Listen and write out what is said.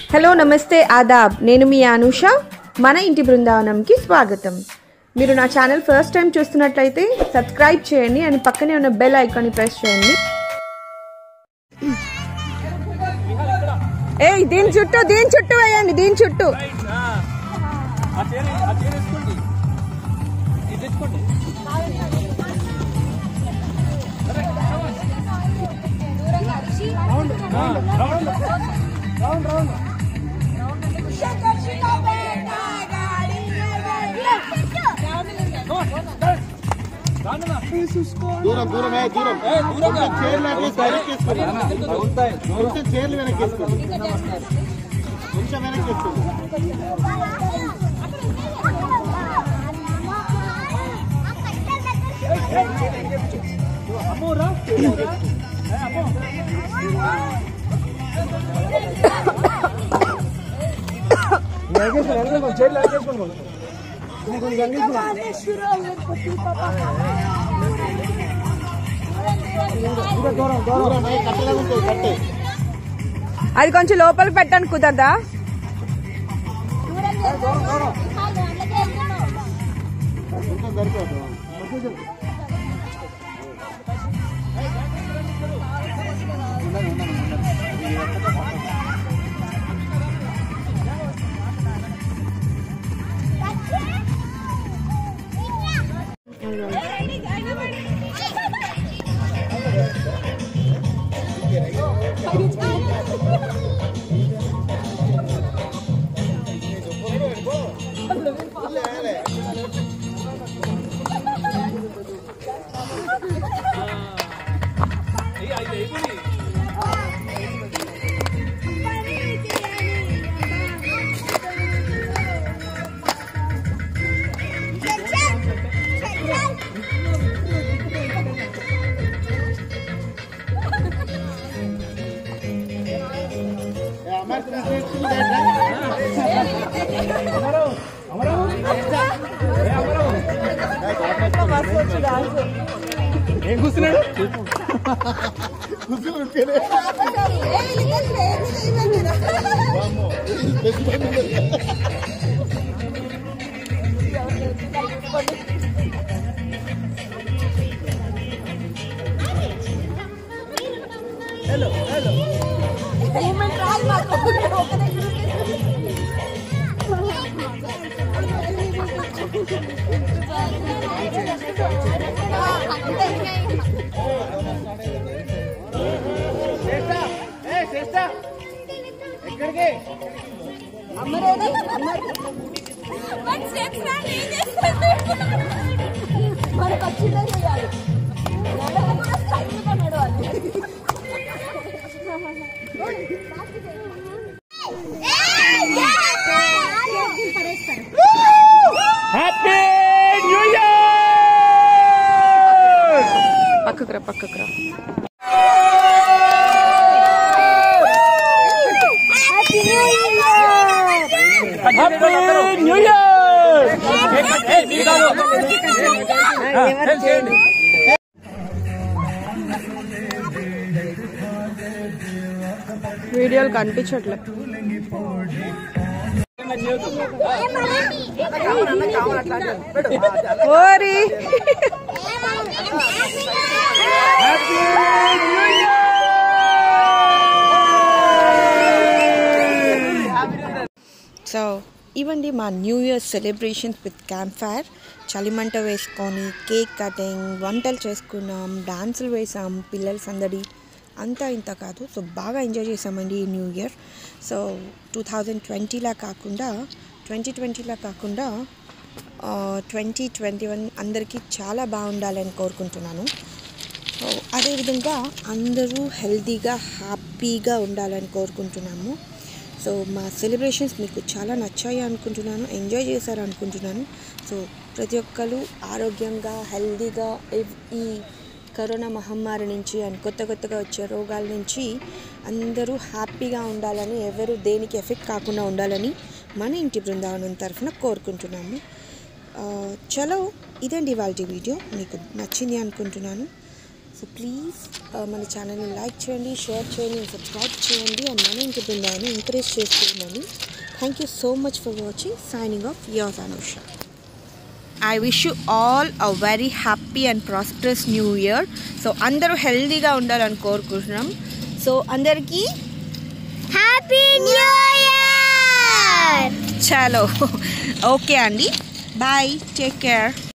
hello నమస్తే ఆదాబ్ నేను మీ అనూష మన ఇంటి బృందావనంకి స్వాగతం మీరు నా ఛానల్ ఫస్ట్ టైం చూస్తున్నట్లయితే సబ్స్క్రైబ్ చేయండి అండ్ పక్కనే ఉన్న బెల్ ఐకాన్ని ప్రెస్ చేయండి ఏ దీని చుట్టూ దీని చుట్టూ వేయండి దీని చుట్టూ దూరం దూరం ఏ దూరం కొంచెం చైర్లు అట్లీస్ట్ వెనక్కి వేసుకోండి కొంచెం చైర్లు వెనక్కి వేసుకోండి కొంచెం వెనక్కి వేసుకోండి దూరం ఏ కట్టెలా ఉంటుంది కట్టే అది కొంచెం లోపల పెట్టండి కుదరదా కొంచెం సరిపోదు అమ్మాయి ఏం కూర్చున్నాడు మనకు వచ్చిందే చేయాలి నడవ కూడా స్టైల్గా నడవాలి హ్యాపీ న్యూ ఇయర్ పక్కకు రా పక్కకు రా హ్యాపీ న్యూ ఇయర్ చేయండి వీడియోలు కనిపించట్లే ఓరి సో ఇవండి మా new year celebrations with camp fire చలిమంట వేసుకొని కేక్ కటింగ్ వంటలు చేసుకున్నాం డాన్సులు వేసాం పిల్లల సందడి అంతా ఇంత కాదు సో బాగా ఎంజాయ్ చేసామండి ఈ new year so two thousand ట్వంటీలా కాకుండా ట్వంటీ ట్వంటీలా కాకుండా ట్వంటీ ట్వంటీ వన్ అందరికీ చాలా బాగుండాలని కోరుకుంటున్నాను సో అదేవిధంగా అందరూ హెల్తీగా హ్యాపీగా ఉండాలని కోరుకుంటున్నాము సో మా సెలబ్రేషన్స్ మీకు చాలా నచ్చాయి అనుకుంటున్నాను ఎంజాయ్ చేశారు అనుకుంటున్నాను సో ప్రతి ఒక్కరు ఆరోగ్యంగా హెల్తీగా ఇవ్- ఈ కరోనా మహమ్మారి నుంచి అండ్ కొత్త కొత్తగా వచ్చే రోగాల నుంచి అందరూ హ్యాపీగా ఉండాలని ఎవరు దేనికి ఎఫెక్ట్ కాకుండా ఉండాలని మన ఇంటి బృందావనం తరఫున కోరుకుంటున్నాము ఆ, చలో ఇదండి వాళ్ళ వీడియో మీకు నచ్చింది అనుకుంటున్నాను సో ప్లీజ్ మన ఛానల్ని లైక్ చేయండి షేర్ చేయండి సబ్స్క్రైబ్ చేయండి అండ్ మన ఇంటి బృందాన్ని ఎంకరేజ్ చేస్తున్నాను thank you so much for watching signing off your Anusha I wish you all a very happy and prosperous new year so అందరూ హెల్తీగా ఉండాలని కోరుకుంటున్నాం సో అందరికీ హ్యాపీ న్యూ ఇయర్ చలో ఓకే అండి బాయ్ టేక్ కేర్